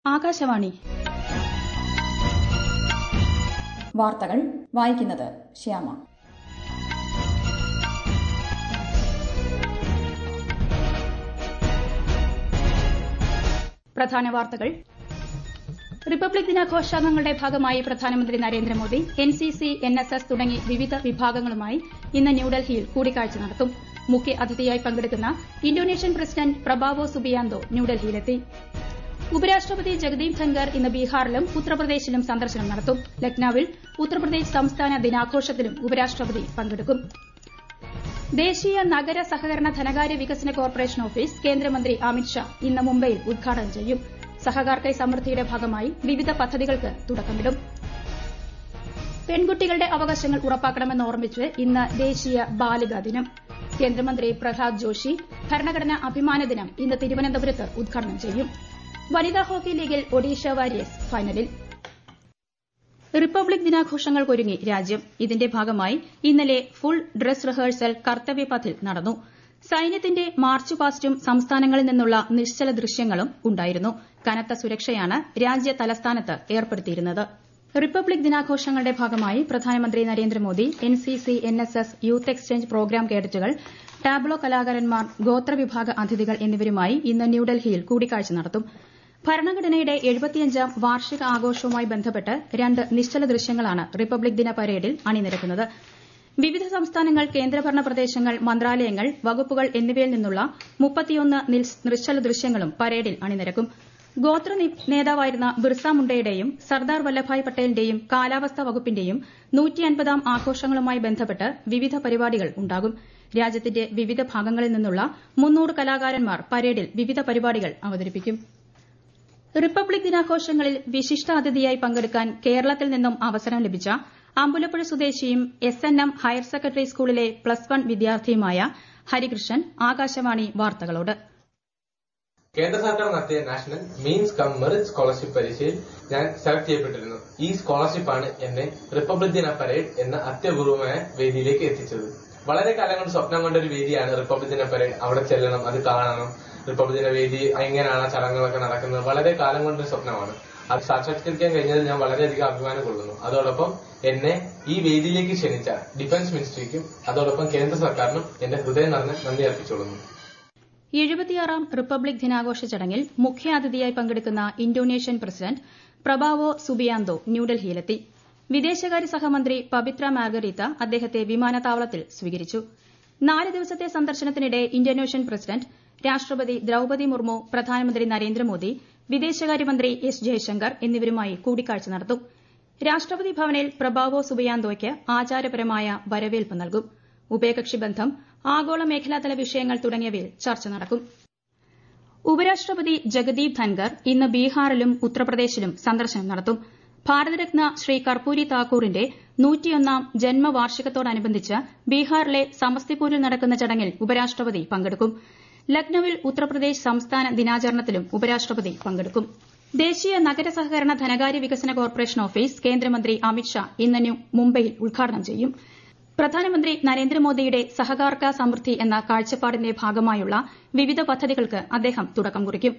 ആകാശവാണി വാർത്തകൾ വായിക്കുന്നത് ശ്യാമ പ്രധാന വാർത്തകൾ റിപ്പബ്ലിക് ദിനാഘോഷങ്ങളുടെ ഭാഗമായി പ്രധാനമന്ത്രി Narendra Modi N C C N S S തുടങ്ങി വിവിധ വിഭാഗങ്ങളുമായി ഇന്ന് ന്യൂഡൽഹിയിൽ കൂടിക്കാഴ്ച നടത്തും മുഖ്യ അതിഥിയായി പങ്കെടുക്കുന്ന ഇന്തോനേഷ്യൻ പ്രസിഡന്റ് പ്രബാവോ സുബിയാന്തോ ന്യൂഡൽഹിയിലെത്തി ഉപരാഷ്ട്രപതി ജഗദീപ് ധൻകർ ഇന്ന് ബീഹാറിലും ഉത്തർപ്രദേശിലും സന്ദർശനം നടത്തും ലക്നൌവിൽ ഉത്തർപ്രദേശ് സംസ്ഥാന ദിനാഘോഷത്തിലും ഉപരാഷ്ട്രപതി പങ്കെടുക്കും ദേശീയ നഗര സഹകരണ ധനകാര്യ വികസന കോർപ്പറേഷൻ ഓഫീസ് കേന്ദ്രമന്ത്രി അമിത്ഷാ ഇന്ന് മുംബൈയിൽ ഉദ്ഘാടനം ചെയ്യും സഹകാർ കൈ സമൃദ്ധിയുടെ ഭാഗമായി വിവിധ പദ്ധതികൾക്ക് തുടക്കമിടും പെൺകുട്ടികളുടെ അവകാശങ്ങൾ ഉറപ്പാക്കണമെന്ന് ഓർമ്മിച്ച് ഇന്ന് ദേശീയ ബാലികാ ദിനം കേന്ദ്രമന്ത്രി പ്രഹ്ലാദ് ജോഷി ഭരണഘടനാ അഭിമാന ദിനം ഇന്ന് തിരുവനന്തപുരത്ത് ഉദ്ഘാടനം ചെയ്യും വനിതാ ഹോക്കി ലീഗിൽ ഒഡീഷ വാരിയേഴ്സ് ഫൈനലിൽ റിപ്പബ്ലിക് ദിനാഘോഷങ്ങൾക്കൊരുങ്ങി രാജ്യം ഇതിന്റെ ഭാഗമായി ഇന്നലെ ഫുൾ ഡ്രസ് റിഹേഴ്സൽ കർത്തവ്യപഥിൽ നടന്നു സൈന്യത്തിന്റെ മാർച്ച് പാസ്റ്റും സംസ്ഥാനങ്ങളിൽ നിന്നുള്ള നിശ്ചല ദൃശ്യങ്ങളും ഉണ്ടായിരുന്നു കനത്ത സുരക്ഷയാണ് രാജ്യ തലസ്ഥാനത്ത് ഏർപ്പെടുത്തിയിരുന്നത് റിപ്പബ്ലിക് ദിനാഘോഷങ്ങളുടെ ഭാഗമായി പ്രധാനമന്ത്രി Narendra Modi N C C N S S youth exchange programme കേഡറ്റുകൾ ടാബ്ലോ കലാകാരന്മാർ ഗോത്രവിഭാഗ അതിഥികൾ എന്നിവരുമായി ഇന്ന് ന്യൂഡൽഹിയിൽ കൂടിക്കാഴ്ച നടത്തും ഭരണഘടനയുടെ എഴുപത്തിയഞ്ചാം വാർഷിക ആഘോഷവുമായി ബന്ധപ്പെട്ട് രണ്ട് നിശ്ചല ദൃശ്യങ്ങളാണ് റിപ്പബ്ലിക് ദിന പരേഡിൽ അണിനിരക്കുന്നത് വിവിധ സംസ്ഥാനങ്ങൾ കേന്ദ്രഭരണ പ്രദേശങ്ങൾ മന്ത്രാലയങ്ങൾ വകുപ്പുകൾ എന്നിവയിൽ നിന്നുള്ള മുപ്പത്തിയൊന്ന് നിശ്ചല ദൃശ്യങ്ങളും പരേഡിൽ അണിനിരക്കും ഗോത്ര നേതാവായിരുന്ന ബിർസ മുണ്ടയുടെയും സർദാർ വല്ലഭായ് പട്ടേലിന്റെയും കാലാവസ്ഥാ വകുപ്പിന്റെയും നൂറ്റിയൻപതാം ആഘോഷങ്ങളുമായി ബന്ധപ്പെട്ട് വിവിധ പരിപാടികൾ ഉണ്ടാകും രാജ്യത്തിന്റെ വിവിധ ഭാഗങ്ങളിൽ നിന്നുള്ള മുന്നൂറ് കലാകാരന്മാർ പരേഡിൽ വിവിധ പരിപാടികൾ അവതരിപ്പിക്കും റിപ്പബ്ലിക് ദിനാഘോഷങ്ങളിൽ വിശിഷ്ടാതിഥിയായി പങ്കെടുക്കാൻ കേരളത്തിൽ നിന്നും അവസരം ലഭിച്ച അമ്പലപ്പുഴ സ്വദേശിയും S N M higher secondary സ്കൂളിലെ പ്ലസ് വൺ വിദ്യാർത്ഥിയുമായ ഹരികൃഷ്ണൻ ആകാശവാണി വാർത്തകളോട് കേന്ദ്ര സർക്കാർ നടത്തിയ national means cum merit scholarship പരീക്ഷയിൽ ഞാൻ സെലക്ട് ചെയ്യപ്പെട്ടിരുന്നു ഈ സ്കോളർഷിപ്പാണ് എന്നെ റിപ്പബ്ലിക് ദിന പരേഡ് എന്ന അത്യപൂർവമായ വേദിയിലേക്ക് എത്തിച്ചത് വളരെ കാലം കൊണ്ട് സ്വപ്നം കൊണ്ട ഒരു വേദിയാണ് റിപ്പബ്ലിക് ദിന പരേഡ് അവിടെ ചെല്ലണം അത് കാണണം റിപ്പബ്ലിക് ദിന വേദി എങ്ങനെയാണ് ചടങ്ങുകളൊക്കെ നടക്കുന്നത് വളരെ കാലം കൊണ്ടൊരു സ്വപ്നമാണ് അത് സാക്ഷാത്കരിക്കാൻ കഴിഞ്ഞതിൽ ഞാൻ വളരെയധികം അഭിമാനം കൊള്ളുന്നു അതോടൊപ്പം എന്നെ ഈ വേദിയിലേക്ക് ക്ഷണിച്ച ഡിഫൻസ് മിനിസ്ട്രിക്കും അതോടൊപ്പം കേന്ദ്ര സർക്കാരിനും എന്റെ ഹൃദയം നിറഞ്ഞ നന്ദി അർപ്പിച്ചുകൊള്ളുന്നു എഴുപത്തിയാറാം റിപ്പബ്ലിക് ദിനാഘോഷ ചടങ്ങിൽ മുഖ്യാതിഥിയായി പങ്കെടുക്കുന്ന ഇന്തോനേഷ്യൻ പ്രസിഡന്റ് പ്രബാവോ സുബിയാന്തോ ന്യൂഡൽഹിയിലെത്തി വിദേശകാര്യ സഹമന്ത്രി പബിത്ര മാർഗരീത്ത അദ്ദേഹത്തെ വിമാനത്താവളത്തിൽ സ്വീകരിച്ചു നാല് ദിവസത്തെ സന്ദർശനത്തിനിടെ ഇന്തോനേഷ്യൻ പ്രസിഡന്റ് രാഷ്ട്രപതി ദ്രൌപതി മുർമു പ്രധാനമന്ത്രി നരേന്ദ്രമോദി വിദേശകാര്യമന്ത്രി എസ് ജയശങ്കർ എന്നിവരുമായി കൂടിക്കാഴ്ച നടത്തും രാഷ്ട്രപതി ഭവനിൽ പ്രബാവോ സുബിയാന്തോയ്ക്ക് ആചാരപരമായ വരവേൽപ്പ് നൽകും ഉഭയകക്ഷി ബന്ധം ആഗോള മേഖലാതല വിഷയങ്ങൾ തുടങ്ങിയവയിൽ ചർച്ച നടക്കും ഉപരാഷ്ട്രപതി ജഗദീപ് ധൻകർ ഇന്ന് ബീഹാറിലും ഉത്തർപ്രദേശിലും സന്ദർശനം നടത്തും ഭാരതരത്ന ശ്രീ കർപ്പൂരി താക്കൂറിന്റെ നൂറ്റിയൊന്നാം ജന്മവാർഷികത്തോടനുബന്ധിച്ച് ബീഹാറിലെ സമസ്തിപൂരിൽ നടക്കുന്ന ചടങ്ങിൽ ഉപരാഷ്ട്രപതി പങ്കെടുക്കും ലക്നൌവിൽ ഉത്തർപ്രദേശ് സംസ്ഥാന ദിനാചരണത്തിലും ഉപരാഷ്ട്രപതി പങ്കെടുക്കും ദേശീയ നഗര സഹകരണ ധനകാര്യ വികസന കോർപ്പറേഷൻ ഓഫീസ് കേന്ദ്രമന്ത്രി അമിത്ഷാ ഇന്ന് മുംബൈയിൽ ഉദ്ഘാടനം ചെയ്യും പ്രധാനമന്ത്രി നരേന്ദ്രമോദിയുടെ സഹകാർ കാ സമൃദ്ധി എന്ന കാഴ്ചപ്പാടിന്റെ ഭാഗമായുള്ള വിവിധ പദ്ധതികൾക്ക് അദ്ദേഹം തുടക്കം കുറിക്കും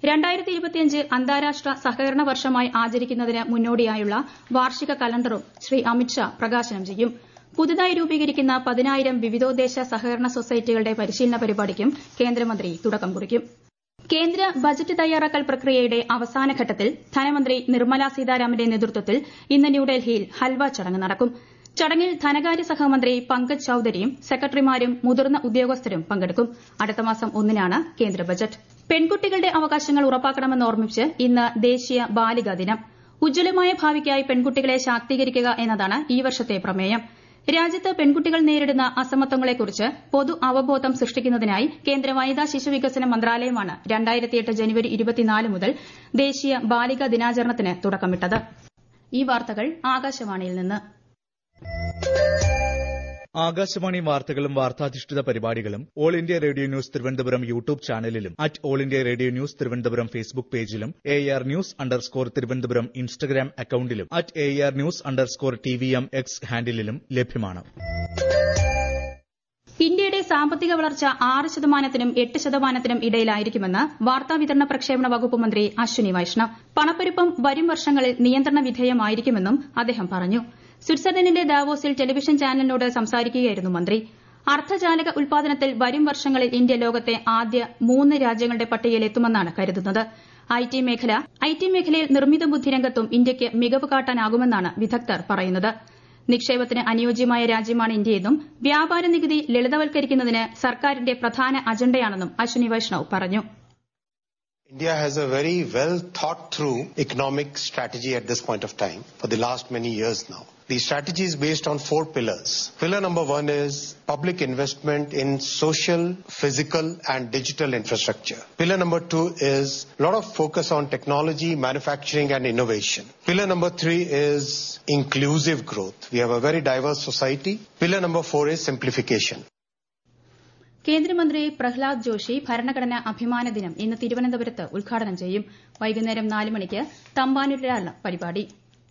അന്താരാഷ്ട്ര സഹകരണ വർഷമായി ആചരിക്കുന്നതിന് മുന്നോടിയായുള്ള വാർഷിക കലണ്ടറും ശ്രീ അമിത്ഷാ പ്രകാശനം ചെയ്യും പുതുതായി രൂപീകരിക്കുന്ന പതിനായിരം വിവിധോദ്ദേശ സഹകരണ സൊസൈറ്റികളുടെ പരിശീലന പരിപാടിക്കും കേന്ദ്രമന്ത്രി തുടക്കം കുറിക്കും കേന്ദ്ര ബജറ്റ് തയ്യാറാക്കൽ പ്രക്രിയയുടെ അവസാനഘട്ടത്തിൽ ധനമന്ത്രി നിർമ്മല സീതാരാമന്റെ നേതൃത്വത്തിൽ ഇന്ന് ന്യൂഡൽഹിയിൽ ഹൽവ ചടങ്ങ് നടക്കും ചടങ്ങിൽ ധനകാര്യ സഹമന്ത്രി പങ്കജ് ചൌധരിയും സെക്രട്ടറിമാരും മുതിർന്ന ഉദ്യോഗസ്ഥരും പങ്കെടുക്കും അടുത്ത മാസം ഒന്നിനാണ് കേന്ദ്ര ബജറ്റ് പെൺകുട്ടികളുടെ അവകാശങ്ങൾ ഉറപ്പാക്കണമെന്ന് ഓർമ്മിച്ച് ഇന്ന് ദേശീയ ബാലികാ ദിനം ഉജ്ജ്വലമായ ഭാവിക്കായി പെൺകുട്ടികളെ ശാക്തീകരിക്കുക എന്നതാണ് ഈ വർഷത്തെ പ്രമേയം രാജ്യത്ത് പെൺകുട്ടികൾ നേരിടുന്ന അസമത്വങ്ങളെക്കുറിച്ച് പൊതു അവബോധം സൃഷ്ടിക്കുന്നതിനായി കേന്ദ്ര വനിതാ ശിശു വികസന മന്ത്രാലയമാണ് ജനുവരി മുതൽ ദേശീയ ബാലികാ ദിനാചരണത്തിന് തുടക്കമിട്ടത് ഈ വാർത്തകൾ ആകാശവാണിയിൽ നിന്ന് ആകാശവാണി വാർത്തകളും വാർത്താധിഷ്ഠിത പരിപാടികളും all India radio news Thiruvananthapuram YouTube ചാനലിലും at all India radio news Thiruvananthapuram Facebook പേജിലും A R news underscore Thiruvananthapuram Instagram അക്കൌണ്ടിലും at A R news underscore T V M X ഹാൻഡിലും ലഭ്യമാണ് ഇന്ത്യയുടെ സാമ്പത്തിക വളർച്ച ആറ് ശതമാനത്തിനും എട്ട് ശതമാനത്തിനും ഇടയിലായിരിക്കുമെന്ന് വാർത്താവിതരണ പ്രക്ഷേപണ വകുപ്പ് മന്ത്രി അശ്വിനി വൈഷ്ണവ് പണപ്പെരുപ്പം വരും വർഷങ്ങളിൽ നിയന്ത്രണ വിധേയമായിരിക്കുമെന്നും അദ്ദേഹം പറഞ്ഞു സ്വിറ്റ്സർലൻഡിന്റെ ദാവോസിൽ ടെലിവിഷൻ ചാനലിനോട് സംസാരിക്കുകയായിരുന്നു മന്ത്രി അർദ്ധചാലക ഉൽപാദനത്തിൽ വരും വർഷങ്ങളിൽ ഇന്ത്യ ലോകത്തെ ആദ്യ മൂന്ന് രാജ്യങ്ങളുടെ പട്ടികയിൽ എത്തുമെന്നാണ് കരുതുന്നത് ഐടി മേഖല ഐടി മേഖലയിൽ നിർമ്മിത ബുദ്ധി രംഗത്തും ഇന്ത്യയ്ക്ക് മികവ് കാട്ടാനാകുമെന്നാണ് വിദഗ്ധർ പറയുന്നത് നിക്ഷേപത്തിന് അനുയോജ്യമായ രാജ്യമാണ് ഇന്ത്യയെന്നും വ്യാപാര നികുതി ലളിതവൽക്കരിക്കുന്നതിന് സർക്കാരിന്റെ പ്രധാന അജണ്ടയാണെന്നും അശ്വിനി വൈഷ്ണവ് പറഞ്ഞു India has a very well thought through economic strategy at this point of time for the last many years now. The strategy is based on four pillars. Pillar number one is public investment in social, physical and digital infrastructure. Pillar number two is a lot of focus on technology, manufacturing and innovation. Pillar number three is inclusive growth. We have a very diverse society. Pillar number four is simplification. കേന്ദ്രമന്ത്രി പ്രഹ്ലാദ് ജോഷി ഭരണഘടനാ അഭിമാന ദിനം ഇന്ന് തിരുവനന്തപുരത്ത് ഉദ്ഘാടനം ചെയ്യും വൈകുന്നേരം നാല് മണിക്ക് തമ്പാനൂരിലാണ് പരിപാടി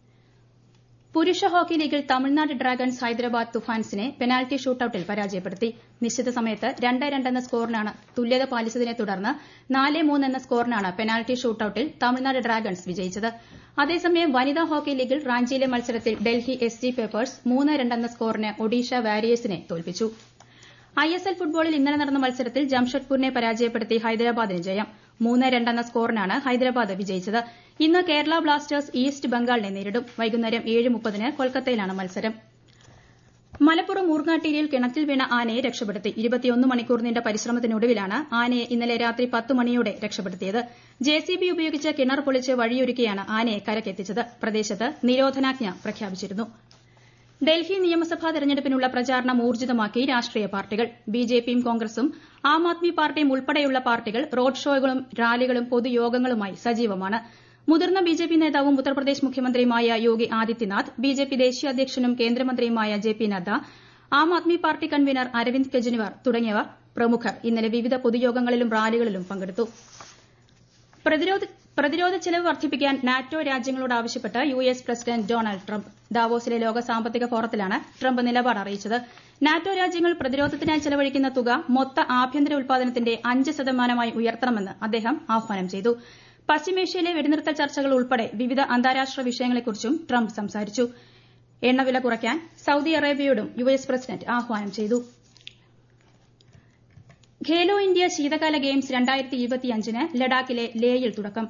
പുരുഷ ഹോക്കി ലീഗിൽ തമിഴ്നാട് ഡ്രാഗൺസ് ഹൈദരാബാദ് തുഫാൻസിനെ പെനാൽറ്റി ഷൂട്ടൌട്ടിൽ പരാജയപ്പെടുത്തി നിശ്ചിത സമയത്ത് രണ്ട് രണ്ടെന്ന സ്കോറിനാണ് തുല്യത പാലിച്ചതിനെ തുടർന്ന് നാല് മൂന്ന് എന്ന സ്കോറിനാണ് പെനാൽറ്റി ഷൂട്ടൌട്ടിൽ തമിഴ്നാട് ഡ്രാഗൺസ് വിജയിച്ചത് അതേസമയം വനിതാ ഹോക്കി ലീഗിൽ റാഞ്ചിയിലെ മത്സരത്തിൽ ഡൽഹി എസ് ജി പേപ്പേഴ്സ് മൂന്ന് രണ്ടെന്ന സ്കോറിന് ഒഡീഷ വാരിയേഴ്സിനെ തോൽപ്പിച്ചു ഐ എസ് എൽ ഫുട്ബോളിൽ ഇന്നലെ നടന്ന മത്സരത്തിൽ ജംഷഡ്പൂരിനെ പരാജയപ്പെടുത്തി ഹൈദരാബാദിന് ജയം മൂന്ന് രണ്ടെന്ന സ്കോറിനാണ് ഹൈദരാബാദ് വിജയിച്ചത് ഇന്ന് കേരള ബ്ലാസ്റ്റേഴ്സ് ഈസ്റ്റ് ബംഗാളിനെ നേരിടും വൈകുന്നേരം ഏഴ് മുപ്പതിന് കൊൽക്കത്തയിലാണ് മത്സരം മലപ്പുറം ഊർങ്ങാട്ടീരിയിൽ കിണറ്റിൽ വീണ ആനയെ രക്ഷപ്പെടുത്തി ഇരുപത്തിയൊന്ന് മണിക്കൂർ നീണ്ട പരിശ്രമത്തിനൊടുവിലാണ് ആനയെ ഇന്നലെ രാത്രി പത്ത് മണിയോടെ രക്ഷപ്പെടുത്തിയത് ജെസിബി ഉപയോഗിച്ച് കിണർ പൊളിച്ച് വഴിയൊരുക്കിയാണ് ആനയെ കരക്കെത്തിച്ചത് പ്രദേശത്ത് നിരോധനാജ്ഞ പ്രഖ്യാപിച്ചിരുന്നു ഡൽഹി നിയമസഭാ തെരഞ്ഞെടുപ്പിനുള്ള പ്രചാരണം ഊർജിതമാക്കി രാഷ്ട്രീയ പാർട്ടികൾ ബിജെപിയും കോൺഗ്രസും ആം ആദ്മി പാർട്ടിയും ഉൾപ്പെടെയുള്ള പാർട്ടികൾ റോഡ് ഷോകളും റാലികളും പൊതുയോഗങ്ങളുമായി സജീവമാണ് മുതിർന്ന ബിജെപി നേതാവും ഉത്തർപ്രദേശ് മുഖ്യമന്ത്രിയുമായ യോഗി ആദിത്യനാഥ് ബിജെപി ദേശീയ അധ്യക്ഷനും കേന്ദ്രമന്ത്രിയുമായ J P Nadda Aam Aadmi party convener Arvind Kejriwal തുടങ്ങിയ പ്രമുഖർ ഇന്നലെ വിവിധ പൊതുയോഗങ്ങളിലും റാലികളിലും പങ്കെടുത്തു പ്രതിരോധ ചെലവ് വർദ്ധിപ്പിക്കാൻ നാറ്റോ രാജ്യങ്ങളോട് ആവശ്യപ്പെട്ട് U S president Donald Trump ദാവോസിലെ ലോക സാമ്പത്തിക ഫോറത്തിലാണ് ട്രംപ് നിലപാട് അറിയിച്ചത് നാറ്റോ രാജ്യങ്ങൾ പ്രതിരോധത്തിനായി ചെലവഴിക്കുന്ന തുക മൊത്ത ആഭ്യന്തര ഉൽപാദനത്തിന്റെ അഞ്ച് ശതമാനമായി ഉയർത്തണമെന്ന് അദ്ദേഹം ആഹ്വാനം ചെയ്തു പശ്ചിമേഷ്യയിലെ വെടിനിർത്തൽ ചർച്ചകൾ ഉൾപ്പെടെ വിവിധ അന്താരാഷ്ട്ര വിഷയങ്ങളെക്കുറിച്ചും ട്രംപ് സംസാരിച്ചു എണ്ണവില കുറയ്ക്കാൻ സൌദി അറേബ്യയോടും യു എസ് പ്രസിഡന്റ് ആഹ്വാനം ചെയ്തു ഖേലോ ഇന്ത്യ ശീതകാല ഗെയിംസ് രണ്ടായിരത്തി ഇരുപത്തിയഞ്ചിന് ലഡാക്കിലെ ലേയിൽ തുടക്കം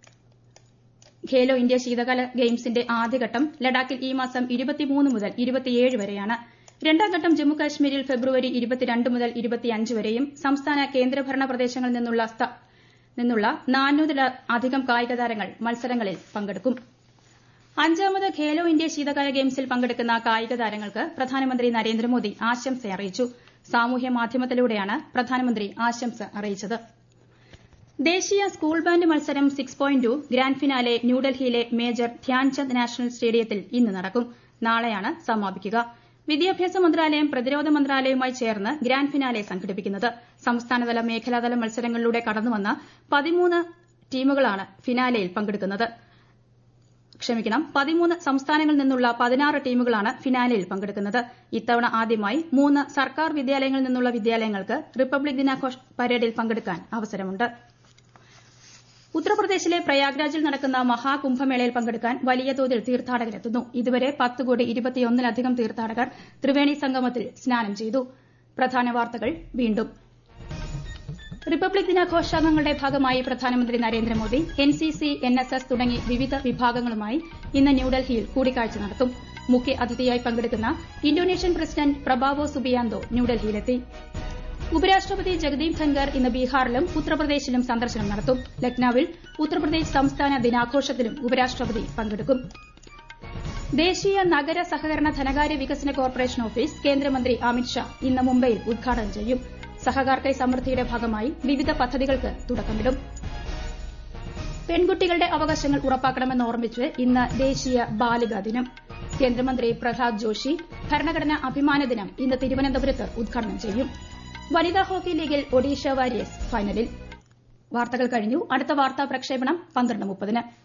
ഖേലോ ഇന്ത്യ ശീതകാല ഗെയിംസിന്റെ ആദ്യഘട്ടം ലഡാക്കിൽ ഈ മാസം ഇരുപത്തിമൂന്ന് മുതൽ ഇരുപത്തിയേഴ് വരെയാണ് രണ്ടാം ഘട്ടം ജമ്മുകാശ്മീരിൽ ഫെബ്രുവരി ഇരുപത്തിരണ്ട് മുതൽ ഇരുപത്തിയഞ്ച് വരെയും സംസ്ഥാന കേന്ദ്രഭരണ പ്രദേശങ്ങളിൽ നിന്നുള്ള നിന്നുള്ള നാനൂറിലധികം കായിക താരങ്ങൾ മത്സരങ്ങളിൽ പങ്കെടുക്കും അഞ്ചാമത് ഖേലോ ഇന്ത്യ ശീതകാല ഗെയിംസിൽ പങ്കെടുക്കുന്ന കായിക താരങ്ങൾക്ക് പ്രധാനമന്ത്രി നരേന്ദ്രമോദി ആശംസ അറിയിച്ചു സാമൂഹ്യ മാധ്യമത്തിലൂടെയാണ് പ്രധാനമന്ത്രി ആശംസ അറിയിച്ചത് ദേശീയ സ്കൂൾ ബാൻഡ് മത്സരം six point two grand finale ന്യൂഡൽഹിയിലെ മേജർ ധ്യാൻചന്ദ് നാഷണൽ സ്റ്റേഡിയത്തിൽ ഇന്ന് നടക്കും നാളെയാണ് സമാപിക്കുക വിദ്യാഭ്യാസ മന്ത്രാലയം പ്രതിരോധ മന്ത്രാലയവുമായി ചേർന്ന് ഗ്രാൻഡ് ഫിനാലെ സംഘടിപ്പിക്കുന്നത് സംസ്ഥാനതല മേഖലാതല മത്സരങ്ങളിലൂടെ കടന്നുവന്ന പതിമൂന്ന് ടീമുകളാണ് ഫിനാലെയിൽ പങ്കെടുക്കുന്നത് ക്ഷമിക്കണം പതിമൂന്ന് സംസ്ഥാനങ്ങളിൽ നിന്നുള്ള പതിനാറ് ടീമുകളാണ് ഫിനാലെയിൽ പങ്കെടുക്കുന്നത് ഇത്തവണ ആദ്യമായി മൂന്ന് സർക്കാർ വിദ്യാലയങ്ങളിൽ നിന്നുള്ള വിദ്യാലയങ്ങൾക്ക് റിപ്പബ്ലിക് ദിനാഘോഷ പരേഡിൽ പങ്കെടുക്കാൻ അവസരമുണ്ട് ഉത്തർപ്രദേശിലെ പ്രയാഗ്രാജിൽ നടക്കുന്ന മഹാകുംഭമേളയിൽ പങ്കെടുക്കാൻ വലിയ തോതിൽ തീർത്ഥാടകരെത്തുന്നു ഇതുവരെ പത്ത് കോടി ഇരുപത്തിയൊന്നിലധികം തീർത്ഥാടകർ ത്രിവേണി സംഗമത്തിൽ സ്നാനം ചെയ്തു പ്രധാന വാർത്തകൾ വീണ്ടും റിപ്പബ്ലിക് ദിനാഘോഷങ്ങളുടെ ഭാഗമായി പ്രധാനമന്ത്രി Narendra Modi N C C N S S തുടങ്ങി വിവിധ വിഭാഗങ്ങളുമായി ഇന്ന് ന്യൂഡൽഹിയിൽ കൂടിക്കാഴ്ച നടത്തും മുഖ്യ അതിഥിയായി പങ്കെടുക്കുന്ന ഇന്തോനേഷ്യൻ പ്രസിഡന്റ് പ്രബാവോ സുബിയാന്തോ ന്യൂഡൽഹിയിലെത്തി ഉപരാഷ്ട്രപതി ജഗദീപ് ധൻകർ ഇന്ന് ബീഹാറിലും ഉത്തർപ്രദേശിലും സന്ദർശനം നടത്തും ലക്നൌവിൽ ഉത്തർപ്രദേശ് സംസ്ഥാന ദിനാഘോഷത്തിലും ഉപരാഷ്ട്രപതി പങ്കെടുക്കും ദേശീയ നഗര സഹകരണ ധനകാര്യ വികസന കോർപ്പറേഷൻ ഓഫീസ് കേന്ദ്രമന്ത്രി അമിത്ഷാ ഇന്ന് മുംബൈയിൽ ഉദ്ഘാടനം ചെയ്യും സഹകാർ കൈ സമൃദ്ധിയുടെ ഭാഗമായി വിവിധ പദ്ധതികൾക്ക് തുടക്കമിടും പെൺകുട്ടികളുടെ അവകാശങ്ങൾ ഉറപ്പാക്കണമെന്ന് ഓർമ്മിച്ച് ഇന്ന് ദേശീയ ബാലികാ ദിനം കേന്ദ്രമന്ത്രി പ്രഹ്ലാദ് ജോഷി ഭരണഘടനാ അഭിമാന ദിനം ഇന്ന് തിരുവനന്തപുരത്ത് ഉദ്ഘാടനം ചെയ്യും വനിതാ ഹോക്കി ലീഗിൽ ഒഡീഷ വാരിയേഴ്സ് ഫൈനലിൽ വാർത്തകൾ കഴിഞ്ഞു അടുത്ത വാർത്താ പ്രക്ഷേപണം പന്ത്രണ്ട് മുപ്പതിന്